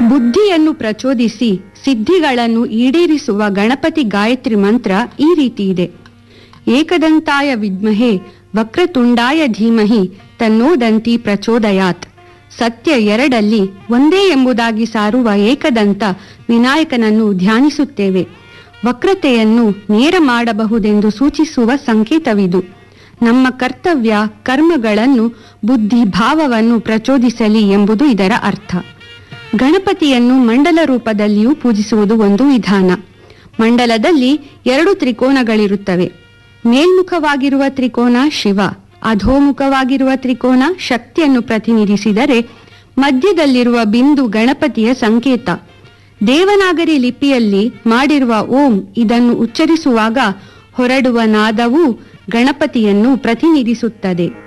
ಬುದ್ಧಿಯನ್ನು ಪ್ರಚೋದಿಸಿ ಸಿದ್ಧಿಗಳನ್ನು ಈಡೇರಿಸುವ ಗಣಪತಿ ಗಾಯತ್ರಿ ಮಂತ್ರ ಈ ರೀತಿ ಇದೆ ಏಕದಂತಾಯ ವಿದ್ಮಹೆ ವಕ್ರತುಂಡಾಯ ಧೀಮಹಿ ತನ್ನೋದಂತಿ ಪ್ರಚೋದಯಾತ್ ಸತ್ಯ ಎರಡಲ್ಲಿ ಒಂದೇ ಎಂಬುದಾಗಿ ಸಾರುವ ಏಕದಂತ ವಿನಾಯಕನನ್ನು ಧ್ಯಾನಿಸುತ್ತೇವೆ ವಕ್ರತೆಯನ್ನು ನೇರ ಮಾಡಬಹುದೆಂದು ಸೂಚಿಸುವ ಸಂಕೇತವಿದು ನಮ್ಮ ಕರ್ತವ್ಯ ಕರ್ಮಗಳನ್ನು ಬುದ್ಧಿ ಭಾವವನ್ನು ಪ್ರಚೋದಿಸಲಿ ಎಂಬುದು ಇದರ ಅರ್ಥ ಗಣಪತಿಯನ್ನು ಮಂಡಲ ರೂಪದಲ್ಲಿಯೂ ಪೂಜಿಸುವುದು ಒಂದು ವಿಧಾನ ಮಂಡಲದಲ್ಲಿ ಎರಡು ತ್ರಿಕೋನಗಳಿರುತ್ತವೆ ಮೇಲ್ಮುಖವಾಗಿರುವ ತ್ರಿಕೋನ ಶಿವ ಅಧೋಮುಖವಾಗಿರುವ ತ್ರಿಕೋನ ಶಕ್ತಿಯನ್ನು ಪ್ರತಿನಿಧಿಸಿದರೆ ಮಧ್ಯದಲ್ಲಿರುವ ಬಿಂದು ಗಣಪತಿಯ ಸಂಕೇತ ದೇವನಾಗರಿ ಲಿಪಿಯಲ್ಲಿ ಮಾಡಿರುವ ಓಂ ಇದನ್ನು ಉಚ್ಚರಿಸುವಾಗ ಹೊರಡುವ ನಾದವು ಗಣಪತಿಯನ್ನು ಪ್ರತಿನಿಧಿಸುತ್ತದೆ